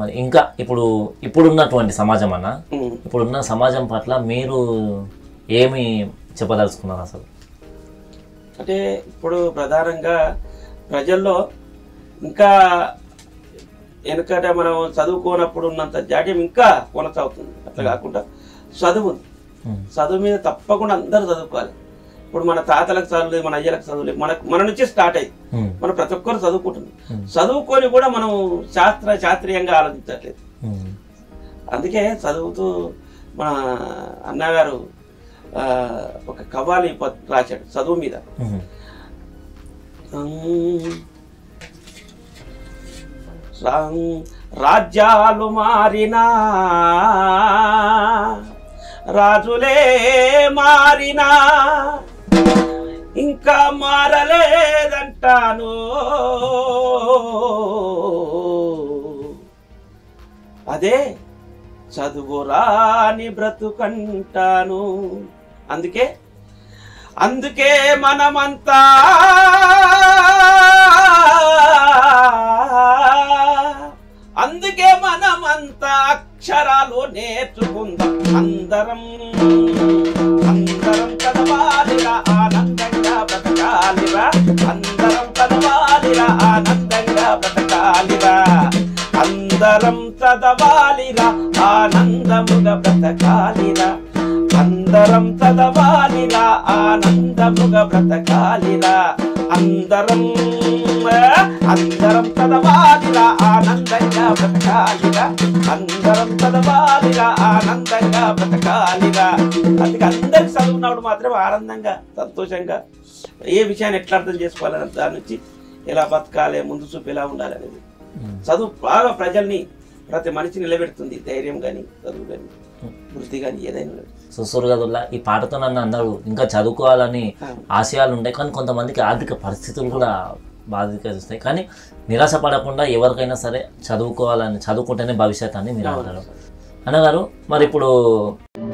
మరి ఇంకా ఇప్పుడు ఇప్పుడున్నటువంటి సమాజం అన్న ఉమ్. ఇప్పుడున్న సమాజం పట్ల మీరు ఏమి చెప్పదలుచుకున్నారు అసలు అంటే ఇప్పుడు ప్రధానంగా ప్రజల్లో ఇంకా వెనకట మనం చదువుకోనప్పుడు ఉన్నంత జాడ్యం ఇంకా కొనసాగుతుంది అట్లా కాకుండా చదువు ఉంది. ఉమ్. చదువు మీద తప్పకుండా అందరూ చదువుకోవాలి ఇప్పుడు మన తాతలకు చదువు లేదు మన అయ్యలకు చదువు లేదు మనకు మన నుంచి స్టార్ట్ అయ్యింది ఉమ్. మనం ప్రతి ఒక్కరు చదువుకుంటున్నాం ఉమ్. చదువుకొని కూడా మనం శాస్త్ర శాస్త్రీయంగా ఆలోచించట్లేదు ఉమ్. అందుకే చదువుతూ మన అన్నగారు ఆ, ఒక కవ్వాలి ప- రాశాడు చదువు మీద ఉమ్. రా- రాజ్యాలు మారినా రాజులే మారినా ఇంకా మారలేదంటాను అదే చదువురాని బ్రతుకంటాను అందుకే అందుకే మనమంతా అందుకే మనమంతా అక్షరాలు నేర్చుకుందాం అందరం అందరం చదవాలిరా ఆనందంగా బ్రతకాలిరా అందరం చదవాలిరా ఆనందంగా బ్రతకాలిరా అందరం చదవాలిరా ఆనందముగా బ్రతకాలిరా అందరం చదవాలిరా ఆనందముగా బ్రతకాలిరా అందరం ఆ, అందరం చదవాలిరా ఆనందంగా బ్రతకాలిరా అందరం చదవాలిరా ఆనందంగా బ్రతకాలిరా అందుకే అందరికి చదువున్నప్పుడు మాత్రం ఆనందంగా సంతోషంగా ఏ విషయాన్ని ఎట్లా అర్థం చేసుకోవాలని దాని నుంచి ఎలా బతకాలి ముందు చూపు ఎలా ఉండాలి అనేది ఉమ్. చదువు బాగా ప్రజల్ని ప్రతి మనిషి నిలబెడుతుంది ధైర్యం కానీ చదువు కానీ వృత్తి కానీ ఏదైనా నిలబెడుతుంది. సుసూరు గదుల్లా ఈ పాటతో నన్ను అందరూ ఇంకా చదువుకోవాలని ఆ. ఆశయాలు ఉంటాయి కానీ కొంతమందికి ఆర్థిక పరిస్థితులు కూడా బాధిస్తాయి కానీ నిరాశ పడకుండా ఎవరికైనా సరే చదువుకోవాలని చదువుకుంటేనే భవిష్యత్ అని మీరు అంటారు అన్నగారు మరి ఇప్పుడు